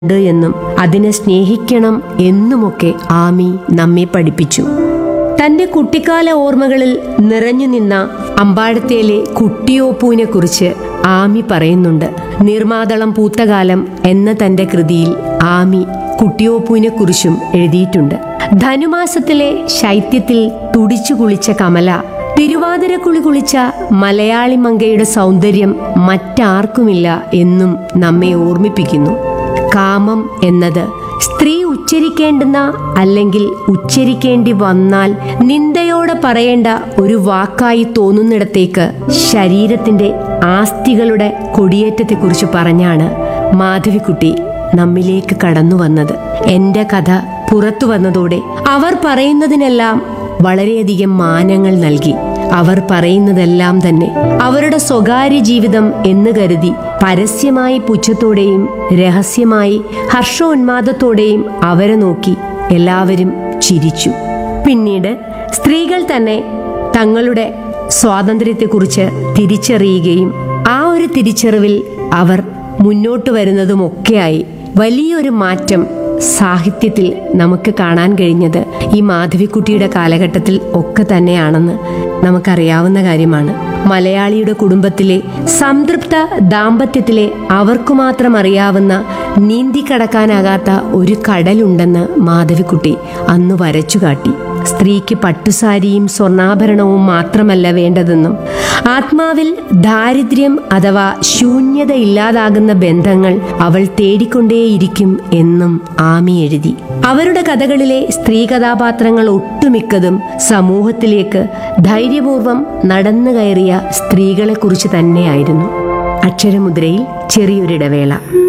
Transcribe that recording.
ഉണ്ട് എന്നും അതിനെ സ്നേഹിക്കണം എന്നുമൊക്കെ ആമി നമ്മെ പഠിപ്പിച്ചു തന്റെ കുട്ടിക്കാല ഓർമ്മകളിൽ നിറഞ്ഞു നിന്ന അമ്പാഴത്തേലെ കുട്ടിയോപ്പൂവിനെ കുറിച്ച് ആമി പറയുന്നുണ്ട് നിർമാതളം പൂത്തകാലം എന്ന തന്റെ കൃതിയിൽ ആമി കുട്ടിയോപ്പൂവിനെ കുറിച്ചും എഴുതിയിട്ടുണ്ട് ധനുമാസത്തിലെ ശൈത്യത്തിൽ തുടിച്ചു കുളിച്ച കമല തിരുവാതിരക്കുളി കുളിച്ച മലയാളി മങ്കയുടെ സൗന്ദര്യം മറ്റാർക്കുമില്ല എന്നും നമ്മെ ഓർമ്മിപ്പിക്കുന്നു കാമം എന്നത് സ്ത്രീ ഉച്ചരിക്കേണ്ടുന്ന അല്ലെങ്കിൽ ഉച്ചരിക്കേണ്ടി വന്നാൽ നിന്ദയോടെ പറയേണ്ട ഒരു വാക്കായി തോന്നുന്നിടത്തേക്ക് ശരീരത്തിന്റെ ആസ്തികളുടെ കൊടിയേറ്റത്തെക്കുറിച്ച് പറഞ്ഞാണ് മാധവിക്കുട്ടി നമ്മിലേക്ക് കടന്നു വന്നത് എന്റെ കഥ പുറത്തു വന്നതോടെ അവർ പറയുന്നതിനെല്ലാം വളരെയധികം മാനങ്ങൾ നൽകി അവർ പറയുന്നതെല്ലാം തന്നെ അവരുടെ സ്വകാര്യ ജീവിതം എന്ന് കരുതി പരസ്യമായി പുച്ഛത്തോടെയും രഹസ്യമായി ഹർഷോന്മാദത്തോടെയും അവരെ നോക്കി എല്ലാവരും ചിരിച്ചു പിന്നീട് സ്ത്രീകൾ തന്നെ തങ്ങളുടെ സ്വാതന്ത്ര്യത്തെക്കുറിച്ച് തിരിച്ചറിയുകയും ആ ഒരു തിരിച്ചറിവിൽ അവർ മുന്നോട്ട് വരുന്നതുമൊക്കെയായി വലിയൊരു മാറ്റം സാഹിത്യത്തിൽ നമുക്ക് കാണാൻ കഴിഞ്ഞത് ഈ മാധവിക്കുട്ടിയുടെ കാലഘട്ടത്തിൽ ഒക്കെ തന്നെയാണെന്ന് നമുക്കറിയാവുന്ന കാര്യമാണ് മലയാളിയുടെ കുടുംബത്തിലെ സംതൃപ്ത ദാമ്പത്യത്തിലെ അവർക്കു മാത്രം അറിയാവുന്ന നീന്തിക്കടക്കാനാകാത്ത ഒരു കടലുണ്ടെന്ന് മാധവിക്കുട്ടി അന്ന് വരച്ചു കാട്ടി സ്ത്രീക്ക് പട്ടുസാരിയും സ്വർണ്ണാഭരണവും മാത്രമല്ല വേണ്ടതെന്നും ആത്മാവിൽ ദാരിദ്ര്യം അഥവാ ശൂന്യത ഇല്ലാതാകുന്ന ബന്ധങ്ങൾ അവൾ തേടിക്കൊണ്ടേയിരിക്കും എന്നും ആമി എഴുതി അവരുടെ കഥകളിലെ സ്ത്രീ കഥാപാത്രങ്ങൾ ഒട്ടുമിക്കതും സമൂഹത്തിലേക്ക് ധൈര്യപൂർവം നടന്നു കയറിയ സ്ത്രീകളെക്കുറിച്ച് തന്നെയായിരുന്നു അക്ഷരമുദ്രയിൽ ചെറിയൊരിടവേള